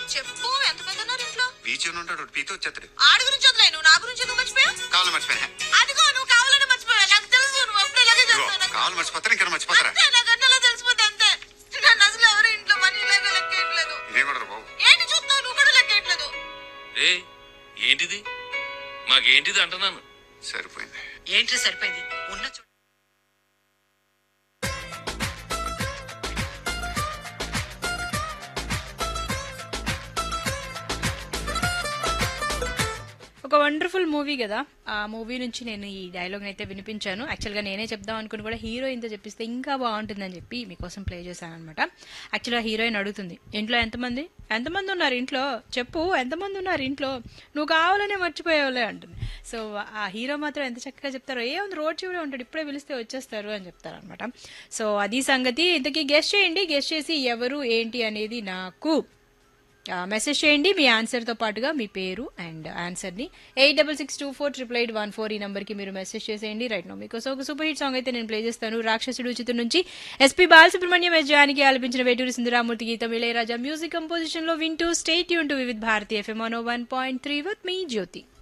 చెప్పు ఎంతమంది ఉన్నారు ఇంట్లో బీచ్ ఉంటాడు పీతో వచ్చేస్తాడు ఆడి గురించి వదిలే నువ్వు నా గురించి ఎందుకు మర్చిపోయావు కావాలి మర్చిపోయా అదిగో నువ్వు కావాలని మర్చిపోయావు నాకు తెలుసు నువ్వు అప్పుడు ఇలాగే చేస్తావు నాకు కావాలి మర్చిపోతారు ఇంకా మర్చిపోతారా అంతే నాకు అన్నలా తెలిసిపోతే అంతే నన్ను అసలు ఎవరు ఇంట్లో మనీ లేక లెక్కేయట్లేదు ఇదేం కూడా బాబు ఏంటి చూస్తున్నావు నువ్వు కూడా లెక్కేయట్లేదు రే ఏంటిది మాకేంటిది అంటున్నాను సరిపోయింది ఏంటి సరిపోయింది ఉన్న చోట ఒక వండర్ఫుల్ మూవీ కదా ఆ మూవీ నుంచి నేను ఈ డైలాగ్ అయితే వినిపించాను యాక్చువల్గా నేనే చెప్దాం అనుకుని కూడా హీరోయిన్తో చెప్పిస్తే ఇంకా బాగుంటుందని చెప్పి మీకోసం ప్లే చేశాను అనమాట యాక్చువల్గా హీరోయిన్ అడుగుతుంది ఇంట్లో ఎంతమంది ఎంతమంది ఉన్నారు ఇంట్లో చెప్పు ఎంతమంది ఉన్నారు ఇంట్లో నువ్వు కావాలనే మర్చిపోయావులే అంటుంది సో ఆ హీరో మాత్రం ఎంత చక్కగా చెప్తారో ఏ ఉంది రోడ్ చివరే ఉంటాడు ఇప్పుడే పిలిస్తే వచ్చేస్తారు అని చెప్తారు అనమాట సో అది సంగతి ఇంతకీ గెస్ట్ చేయండి గెస్ట్ చేసి ఎవరు ఏంటి అనేది నాకు ఆ, మెసేజ్ చేయండి మీ ఆన్సర్తో పాటుగా మీ పేరు అండ్ ఆన్సర్ని eight double six two four triple eight one four ఈ నెంబర్కి మీరు మెసేజ్ చేసేయండి రైట్ నో మీకోసం ఒక సూపర్ హిట్ సాంగ్ అయితే నేను ప్లే చేస్తాను రాక్షసుడు చిత్రం నుంచి ఎస్పీ బాలసుబ్రహ్మణ్యం ఎస్ జానికి ఆలపించిన వేటూరి సుందరామూర్తి గీతం ఇళయరాజా మ్యూజిక్ కంపోజిషన్లో వింటూ స్టేట్ యూన్ to Vividh Bharati FM one point three with me Jyothi